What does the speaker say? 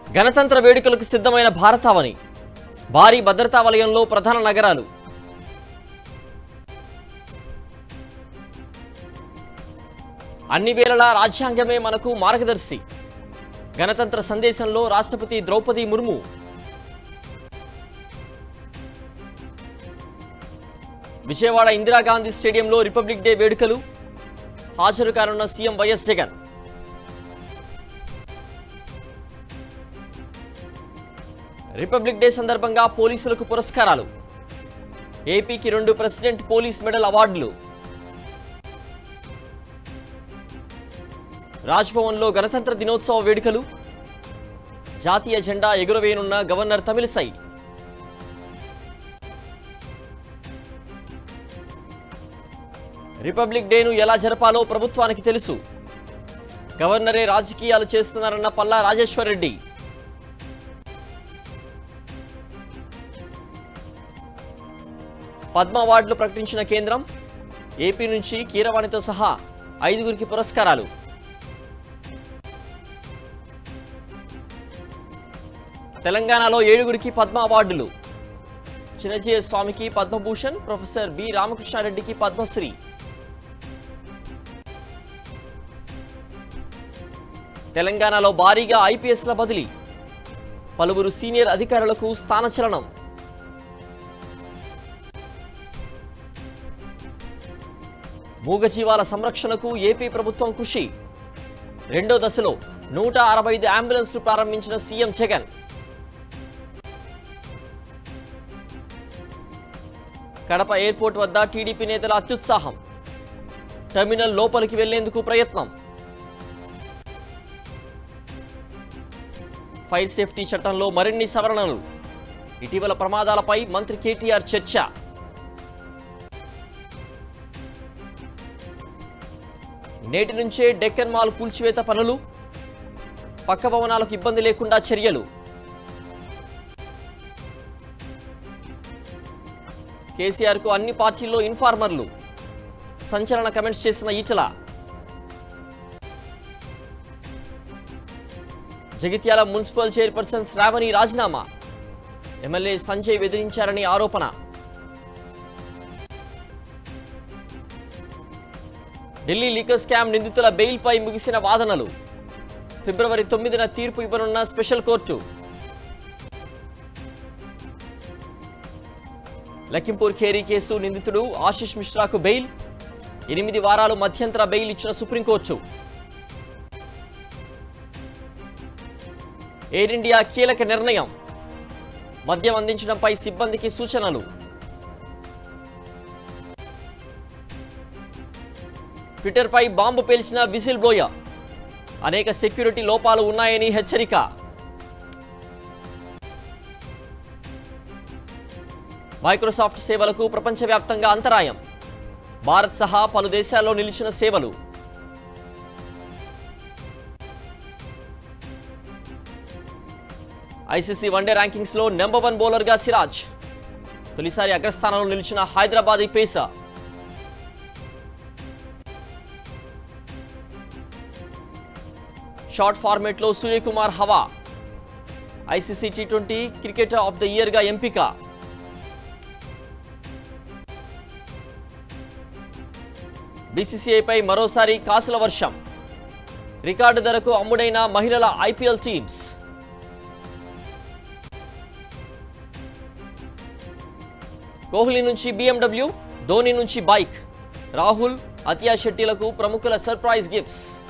గణతంత్ర వేడుకలకు సిద్ధమైన భారతావని భారీ భద్రతా వలయంలో ప్రధాన నగరాలు అన్ని వేళలా రాజ్యాంగమే మనకు మార్గదర్శి గణతంత్ర సందేశంలో రాష్ట్రపతి ద్రౌపది ముర్ము విజయవాడ ఇందిరాగాంధీ స్టేడియంలో రిపబ్లిక్ డే వేడుకలు హాజరు కానున్న CM YS Jagan Republic Day సందర్భంగా పోలీసులకు పురస్కారాలు ఏపీకి రెండు ప్రెసిడెంట్ పోలీస్ మెడల్ అవార్డులు రాజ్భవన్లో గణతంత్ర దినోత్సవ వేడుకలు జాతీయ జెండా ఎగురవేయనున్న గవర్నర్ తమిళసై రిపబ్లిక్ డేను ఎలా జరపాలో ప్రభుత్వానికి తెలుసు గవర్నరే రాజకీయాలు చేస్తున్నారన్న పల్లా రాజేశ్వర్ రెడ్డి పద్మ అవార్డులు ప్రకటించిన కేంద్రం ఏపీ నుంచి కీరవాణితో సహా ఐదుగురికి పురస్కారాలు తెలంగాణలో ఏడుగురికి పద్మ అవార్డులు చిన్నజీయ స్వామికి పద్మభూషణ్ ప్రొఫెసర్ బి రామకృష్ణారెడ్డికి పద్మశ్రీ తెలంగాణలో భారీగా ఐపీఎస్ల బదిలీ పలువురు సీనియర్ అధికారులకు స్థానచలనం మూగజీవాల సంరక్షణకు ఏపీ ప్రభుత్వం కృషి రెండో దశలో నూట అరవై ఐదు అంబులెన్స్లు ప్రారంభించిన సీఎం జగన్ కడప ఎయిర్పోర్ట్ వద్ద టీడీపీ నేతల అత్యుత్సాహం టెర్మినల్ లోపలికి వెళ్లేందుకు ప్రయత్నం ఫైర్ సేఫ్టీ చట్టంలో మరిన్ని సవరణలు ఇటీవల ప్రమాదాలపై మంత్రి కేటీఆర్ చర్చ నేటి నుంచే డెక్కన్ మాల్ కూల్చివేత పనులు పక్క భవనాలకు ఇబ్బంది లేకుండా చర్యలు కేసీఆర్కు అన్ని పార్టీల్లో ఇన్ఫార్మర్లు సంచలన కమెంట్స్ చేసిన ఈటల జగిత్యాల మున్సిపల్ చైర్పర్సన్ శ్రావణి రాజీనామా ఎమ్మెల్యే సంజయ్ బెదిరించారని ఆరోపణ ఢిల్లీ లీకర్ స్కామ్ నిందితుల బెయిల్పై ముగిసిన వాదనలు ఫిబ్రవరి తొమ్మిదిన తీర్పు ఇవ్వనున్న special court Lakhimpur Kheri case నిందితుడు ఆశిష్ మిశ్రాకు బెయిల్ ఎనిమిది వారాలు మధ్యంతర బెయిల్ ఇచ్చిన సుప్రీంకోర్టు ఎయిర్ ఇండియా కీలక నిర్ణయం మద్యం అందించడంపై సిబ్బందికి సూచనలు ట్విట్టర్పై బాంబు పేల్చిన విసిల్ బ్లోయర్ అనేక సెక్యూరిటీ లోపాలు ఉన్నాయని హెచ్చరిక మైక్రోసాఫ్ట్ సేవలకు ప్రపంచవ్యాప్తంగా అంతరాయం భారత్ సహా పలు దేశాల్లో నిలిచిన సేవలు ఐసీసీ వన్డే ర్యాంకింగ్స్లో నెంబర్ వన్ బౌలర్గా సిరాజ్ తొలిసారి అగ్రస్థానంలో నిలిచిన హైదరాబాదీ పేసర్ షార్ట్ ఫార్మేట్లో సూర్యకుమార్ హవా ICC T twenty cricketer of the ఇయర్గా ఎంపిక బీసీసీఐపై మరోసారి కాసుల వర్షం రికార్డు ధరకు అమ్ముడైన మహిళల ఐపీఎల్ టీమ్స్ కోహ్లీ నుంచి బీఎండబ్ల్యూ ధోని నుంచి బైక్ రాహుల్ అతియా శెట్టిలకు ప్రముఖుల సర్ప్రైజ్ గిఫ్ట్స్